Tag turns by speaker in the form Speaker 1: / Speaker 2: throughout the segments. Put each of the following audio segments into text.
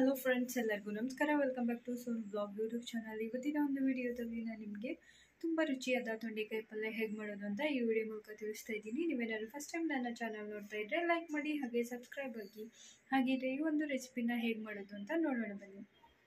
Speaker 1: hello friends ಎಲ್ಲರಿಗೂ ನಮಸ್ಕಾರ welcome back to ಸೋನ್ ಬ್ಲಾಗ್ ಯೂಟ್ಯೂಬ್ ಚಾನಲ್ ಇವತ್ತಿನ ಒಂದು ವಿಡಿಯೋದಲ್ಲಿ ನಾನು ನಿಮಗೆ ತುಂಬ ರುಚಿಯಾದ ತೊಂಡೆಕಾಯಿ ಪಲ್ಯ ಹೇಗೆ ಮಾಡೋದು ಅಂತ ಈ ವಿಡಿಯೋ ಮೂಲಕ ತಿಳಿಸ್ತಾ ಇದ್ದೀನಿ ನೀವೇನಾದ್ರು ಫಸ್ಟ್ ಟೈಮ್ ನನ್ನ ಚಾನಲ್ ನೋಡ್ತಾ ಇದ್ದರೆ ಲೈಕ್ ಮಾಡಿ ಹಾಗೆ ಸಬ್ಸ್ಕ್ರೈಬ್ ಆಗಿ ಹಾಗಿದ್ರೆ ಈ ಒಂದು ರೆಸಿಪಿನ ಹೇಗೆ ಮಾಡೋದು ಅಂತ ನೋಡೋಣ ಬನ್ನಿ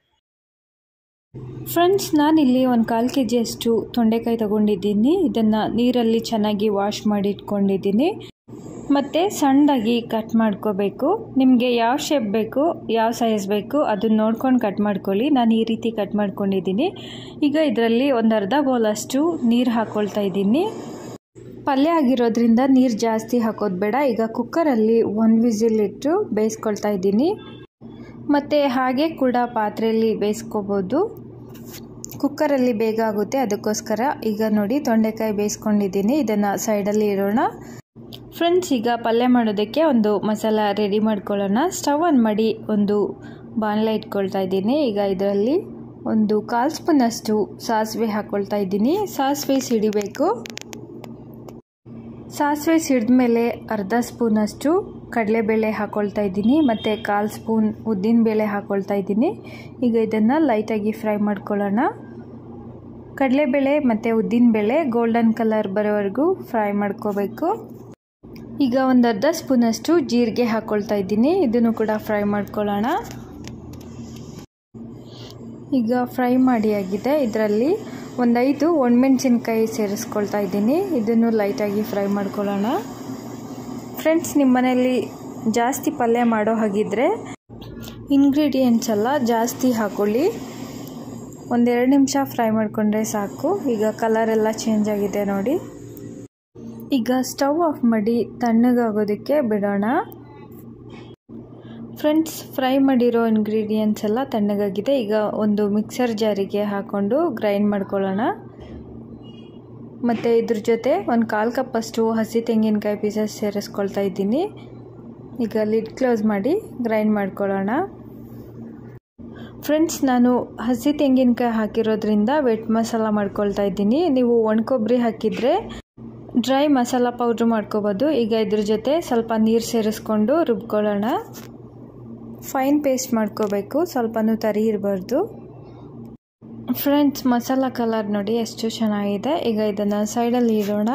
Speaker 1: ಫ್ರೆಂಡ್ಸ್ ನಾನಿಲ್ಲಿ ಒಂದು ಕಾಲು ಕೆ ಜಿಯಷ್ಟು ತೊಂಡೆಕಾಯಿ ತಗೊಂಡಿದ್ದೀನಿ ಇದನ್ನು ನೀರಲ್ಲಿ ಚೆನ್ನಾಗಿ ವಾಶ್ ಮಾಡಿ ಇಟ್ಕೊಂಡಿದ್ದೀನಿ ಮತ್ತು ಸಣ್ಣದಾಗಿ ಕಟ್ ಮಾಡ್ಕೋಬೇಕು ನಿಮಗೆ ಯಾವ ಶೇಪ್ ಬೇಕು ಯಾವ ಸೈಜ್ ಬೇಕು ಅದನ್ನ ನೋಡ್ಕೊಂಡು ಕಟ್ ಮಾಡ್ಕೊಳ್ಳಿ ನಾನು ಈ ರೀತಿ ಕಟ್ ಮಾಡ್ಕೊಂಡಿದ್ದೀನಿ ಈಗ ಇದರಲ್ಲಿ ಒಂದು ಅರ್ಧ ಬೌಲಷ್ಟು ನೀರು ಹಾಕ್ಕೊಳ್ತಾ ಇದ್ದೀನಿ ಪಲ್ಯ ಆಗಿರೋದ್ರಿಂದ ನೀರು ಜಾಸ್ತಿ ಹಾಕೋದು ಬೇಡ ಈಗ ಕುಕ್ಕರಲ್ಲಿ ಒಂದು ವಿಸಿಲ್ ಇಟ್ಟು ಬೇಯಿಸ್ಕೊಳ್ತಾ ಇದ್ದೀನಿ ಮತ್ತು ಹಾಗೆ ಕೂಡ ಪಾತ್ರೆಯಲ್ಲಿ ಬೇಯಿಸ್ಕೋಬೋದು ಕುಕ್ಕರಲ್ಲಿ ಬೇಗ ಆಗುತ್ತೆ ಅದಕ್ಕೋಸ್ಕರ ಈಗ ನೋಡಿ ತೊಂಡೆಕಾಯಿ ಬೇಯಿಸ್ಕೊಂಡಿದ್ದೀನಿ ಇದನ್ನು ಸೈಡಲ್ಲಿ ಇಡೋಣ ಫ್ರೆಂಡ್ಸ್ ಈಗ ಪಲ್ಯ ಮಾಡೋದಕ್ಕೆ ಒಂದು ಮಸಾಲ ರೆಡಿ ಮಾಡ್ಕೊಳ್ಳೋಣ ಸ್ಟವ್ ಆನ್ ಮಾಡಿ ಒಂದು ಬಾಣಲೆ ಇಟ್ಕೊಳ್ತಾ ಇದ್ದೀನಿ ಈಗ ಇದರಲ್ಲಿ ಒಂದು ಕಾಲು ಸ್ಪೂನಷ್ಟು ಸಾಸಿವೆ ಹಾಕ್ಕೊಳ್ತಾ ಇದ್ದೀನಿ ಸಾಸಿವೆ ಸಿಡಿಬೇಕು ಸಾಸಿವೆ ಸಿಡಿದ ಮೇಲೆ ಅರ್ಧ ಸ್ಪೂನಷ್ಟು ಕಡಲೆಬೇಳೆ ಹಾಕ್ಕೊಳ್ತಾ ಇದ್ದೀನಿ ಮತ್ತು ಕಾಲು ಸ್ಪೂನ್ ಉದ್ದಿನಬೇಳೆ ಹಾಕ್ಕೊಳ್ತಾ ಇದ್ದೀನಿ ಈಗ ಇದನ್ನು ಲೈಟಾಗಿ ಫ್ರೈ ಮಾಡ್ಕೊಳ್ಳೋಣ ಕಡಲೆಬೇಳೆ ಮತ್ತು ಉದ್ದಿನಬೇಳೆ ಗೋಲ್ಡನ್ ಕಲರ್ ಬರೋವರೆಗೂ ಫ್ರೈ ಮಾಡ್ಕೋಬೇಕು ಈಗ ಒಂದು ಅರ್ಧ ಸ್ಪೂನಷ್ಟು ಜೀರಿಗೆ ಹಾಕ್ಕೊಳ್ತಾ ಇದ್ದೀನಿ ಇದನ್ನು ಕೂಡ ಫ್ರೈ ಮಾಡ್ಕೊಳ್ಳೋಣ ಈಗ ಫ್ರೈ ಮಾಡಿ ಆಗಿದೆ ಇದರಲ್ಲಿ ಒಂದೈದು ಒಣಮೆಣ್ಸಿನ್ಕಾಯಿ ಸೇರಿಸ್ಕೊಳ್ತಾ ಇದ್ದೀನಿ ಇದನ್ನು ಲೈಟಾಗಿ ಫ್ರೈ ಮಾಡ್ಕೊಳ್ಳೋಣ ಫ್ರೆಂಡ್ಸ್ ನಿಮ್ಮ ಮನೆಯಲ್ಲಿ ಜಾಸ್ತಿ ಪಲ್ಯ ಮಾಡೋ ಹಾಗಿದ್ರೆ ಇಂಗ್ರೀಡಿಯೆಂಟ್ಸ್ ಎಲ್ಲ ಜಾಸ್ತಿ ಹಾಕೊಳ್ಳಿ ಒಂದೆರಡು ನಿಮಿಷ ಫ್ರೈ ಮಾಡಿಕೊಂಡ್ರೆ ಸಾಕು ಈಗ ಕಲರ್ ಎಲ್ಲ ಚೇಂಜ್ ಆಗಿದೆ ನೋಡಿ ಈಗ ಸ್ಟವ್ ಆಫ್ ಮಾಡಿ ತಣ್ಣಗಾಗೋದಕ್ಕೆ ಬಿಡೋಣ ಫ್ರೆಂಡ್ಸ್ ಫ್ರೈ ಮಾಡಿರೋ ಇಂಗ್ರೀಡಿಯೆಂಟ್ಸ್ ಎಲ್ಲ ತಣ್ಣಗಾಗಿದೆ ಈಗ ಒಂದು ಮಿಕ್ಸರ್ ಜಾರಿಗೆ ಹಾಕ್ಕೊಂಡು ಗ್ರೈಂಡ್ ಮಾಡ್ಕೊಳ್ಳೋಣ ಮತ್ತು ಇದ್ರ ಜೊತೆ ಒಂದು ಕಾಲು ಕಪ್ಪಷ್ಟು ಹಸಿ ತೆಂಗಿನಕಾಯಿ ಪೀಸಸ್ ಸೇರಿಸ್ಕೊಳ್ತಾ ಇದ್ದೀನಿ ಈಗ ಲಿಡ್ ಕ್ಲೋಸ್ ಮಾಡಿ ಗ್ರೈಂಡ್ ಮಾಡ್ಕೊಳ್ಳೋಣ ಫ್ರೆಂಡ್ಸ್ ನಾನು ಹಸಿ ತೆಂಗಿನಕಾಯಿ ಹಾಕಿರೋದ್ರಿಂದ ವೆಟ್ ಮಸಾಲ ಮಾಡ್ಕೊಳ್ತಾ ಇದ್ದೀನಿ ನೀವು ಒಣಕೊಬ್ಬರಿ ಹಾಕಿದರೆ ಡ್ರೈ ಮಸಾಲ ಪೌಡ್ರ್ ಮಾಡ್ಕೋಬೋದು ಈಗ ಇದ್ರ ಜೊತೆ ಸ್ವಲ್ಪ ನೀರು ಸೇರಿಸ್ಕೊಂಡು ರುಬ್ಕೊಳ್ಳೋಣ ಫೈನ್ ಪೇಸ್ಟ್ ಮಾಡ್ಕೋಬೇಕು ಸ್ವಲ್ಪನೂ ತರಿ ಇರಬಾರ್ದು ಫ್ರೆಂಡ್ಸ್ ಮಸಾಲ ಕಲರ್ ನೋಡಿ ಎಷ್ಟು ಚೆನ್ನಾಗಿದೆ ಈಗ ಇದನ್ನು ಸೈಡಲ್ಲಿ ಇಡೋಣ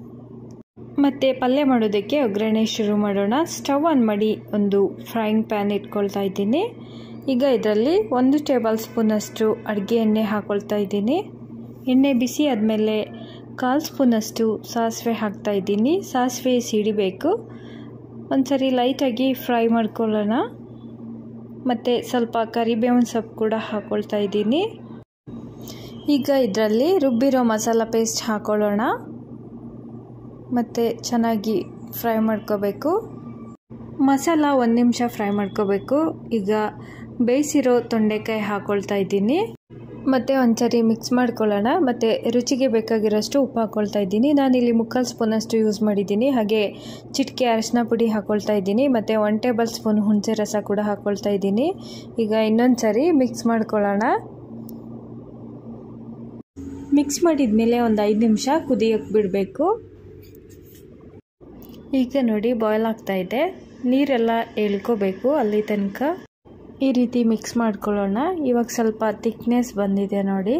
Speaker 1: ಮತ್ತು ಪಲ್ಯ ಮಾಡೋದಕ್ಕೆ ಒಗ್ಗರಣೆ ಶುರು ಮಾಡೋಣ ಸ್ಟವ್ ಆನ್ ಮಾಡಿ ಒಂದು ಫ್ರೈಯಿಂಗ್ ಪ್ಯಾನ್ ಇಟ್ಕೊಳ್ತಾ ಇದ್ದೀನಿ ಈಗ ಇದರಲ್ಲಿ ಒಂದು ಟೇಬಲ್ ಸ್ಪೂನಷ್ಟು ಅಡುಗೆ ಎಣ್ಣೆ ಹಾಕ್ಕೊಳ್ತಾ ಇದ್ದೀನಿ ಎಣ್ಣೆ ಬಿಸಿ ಆದಮೇಲೆ ಕಾಲು ಸ್ಪೂನಷ್ಟು ಸಾಸಿವೆ ಹಾಕ್ತಾ ಇದ್ದೀನಿ ಸಾಸಿವೆ ಸಿಡಿಬೇಕು ಒಂದು ಸರಿ ಲೈಟಾಗಿ ಫ್ರೈ ಮಾಡ್ಕೊಳ್ಳೋಣ ಮತ್ತು ಸ್ವಲ್ಪ ಕರಿಬೇವಿನ ಸೊಪ್ಪು ಕೂಡ ಹಾಕ್ಕೊಳ್ತಾ ಇದ್ದೀನಿ ಈಗ ಇದರಲ್ಲಿ ರುಬ್ಬಿರೋ ಮಸಾಲ ಪೇಸ್ಟ್ ಹಾಕ್ಕೊಳ್ಳೋಣ ಮತ್ತು ಚೆನ್ನಾಗಿ ಫ್ರೈ ಮಾಡ್ಕೋಬೇಕು ಮಸಾಲ ಒಂದು ನಿಮಿಷ ಫ್ರೈ ಮಾಡ್ಕೋಬೇಕು ಈಗ ಬೇಯಿಸಿರೋ ತೊಂಡೆಕಾಯಿ ಹಾಕ್ಕೊಳ್ತಾ ಇದ್ದೀನಿ ಮತ್ತು ಒಂದ್ಸರಿ ಮಿಕ್ಸ್ ಮಾಡ್ಕೊಳ್ಳೋಣ ಮತ್ತು ರುಚಿಗೆ ಬೇಕಾಗಿರೋಷ್ಟು ಉಪ್ಪು ಹಾಕ್ಕೊಳ್ತಾ ಇದ್ದೀನಿ ನಾನಿಲ್ಲಿ ಮುಕ್ಕಾಲು ಸ್ಪೂನಷ್ಟು ಯೂಸ್ ಮಾಡಿದ್ದೀನಿ ಹಾಗೆ ಚಿಟಿಕೆ ಅರಿಶಿನ ಪುಡಿ ಹಾಕ್ಕೊಳ್ತಾ ಇದ್ದೀನಿ ಮತ್ತು ಒನ್ ಟೇಬಲ್ ಸ್ಪೂನ್ ಹುಣಸೆ ರಸ ಕೂಡ ಹಾಕ್ಕೊಳ್ತಾ ಇದ್ದೀನಿ ಈಗ ಇನ್ನೊಂದು ಸರಿ ಮಿಕ್ಸ್ ಮಾಡ್ಕೊಳ್ಳೋಣ ಮಿಕ್ಸ್ ಮಾಡಿದ ಮೇಲೆ ಒಂದು ಐದು ನಿಮಿಷ ಕುದಿಯೋಕ್ಕೆ ಬಿಡಬೇಕು ಈಗ ನೋಡಿ ಬಾಯ್ಲ್ ಆಗ್ತಾ ಇದೆ ನೀರೆಲ್ಲ ಎಳ್ಕೋಬೇಕು ಅಲ್ಲಿ ತನಕ ಈ ರೀತಿ ಮಿಕ್ಸ್ ಮಾಡ್ಕೊಳ್ಳೋಣ ಇವಾಗ ಸ್ವಲ್ಪ ತಿಕ್ನೆಸ್ ಬಂದಿದೆ ನೋಡಿ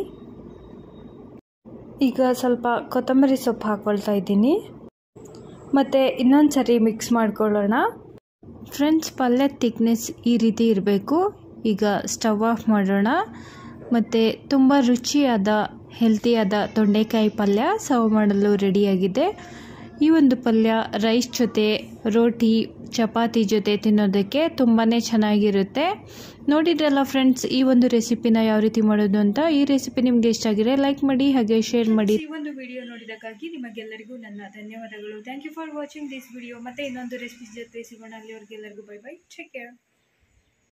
Speaker 1: ಈಗ ಸ್ವಲ್ಪ ಕೊತ್ತಂಬರಿ ಸೊಪ್ಪು ಹಾಕ್ಕೊಳ್ತಾ ಇದ್ದೀನಿ ಮತ್ತು ಇನ್ನೊಂದು ಸರಿ ಮಿಕ್ಸ್ ಮಾಡ್ಕೊಳ್ಳೋಣ ಫ್ರೆಂಡ್ಸ್ ಪಲ್ಯ ತಿಕ್ನೆಸ್ ಈ ರೀತಿ ಇರಬೇಕು ಈಗ ಸ್ಟವ್ ಆಫ್ ಮಾಡೋಣ ಮತ್ತು ತುಂಬ ರುಚಿಯಾದ ಹೆಲ್ತಿಯಾದ ತೊಂಡೆಕಾಯಿ ಪಲ್ಯ ಸರ್ವ್ ಮಾಡಲು ರೆಡಿಯಾಗಿದೆ ಈ ಒಂದು ಪಲ್ಯ ರೈಸ್ ಜೊತೆ ರೋಟಿ ಚಪಾತಿ ಜೊತೆ ತಿನ್ನೋದಕ್ಕೆ ತುಂಬಾ ಚೆನ್ನಾಗಿರುತ್ತೆ ನೋಡಿದ್ರಲ್ಲ ಫ್ರೆಂಡ್ಸ್ ಈ ಒಂದು ರೆಸಿಪಿನ ಯಾವ ರೀತಿ ಮಾಡೋದು ಅಂತ ಈ ರೆಸಿಪಿ ನಿಮಗೆ ಇಷ್ಟ ಆಗಿದೆ ಲೈಕ್ ಮಾಡಿ ಹಾಗೆ ಶೇರ್ ಮಾಡಿ ಈ ಒಂದು ವಿಡಿಯೋ ನೋಡಿದಕ್ಕಾಗಿ ನಿಮಗೆಲ್ಲರಿಗೂ ನನ್ನ ಧನ್ಯವಾದಗಳು thank you for watching this video ಮತ್ತೆ ಇನ್ನೊಂದು ರೆಸಿಪಿ ಜೊತೆ ಸಿಗೋಣ ಅಲ್ಲಿವರೆಗೆಲ್ಲರಿಗೂ ಬೈ ಬೈ ಟೇಕ್ ಕೇರ್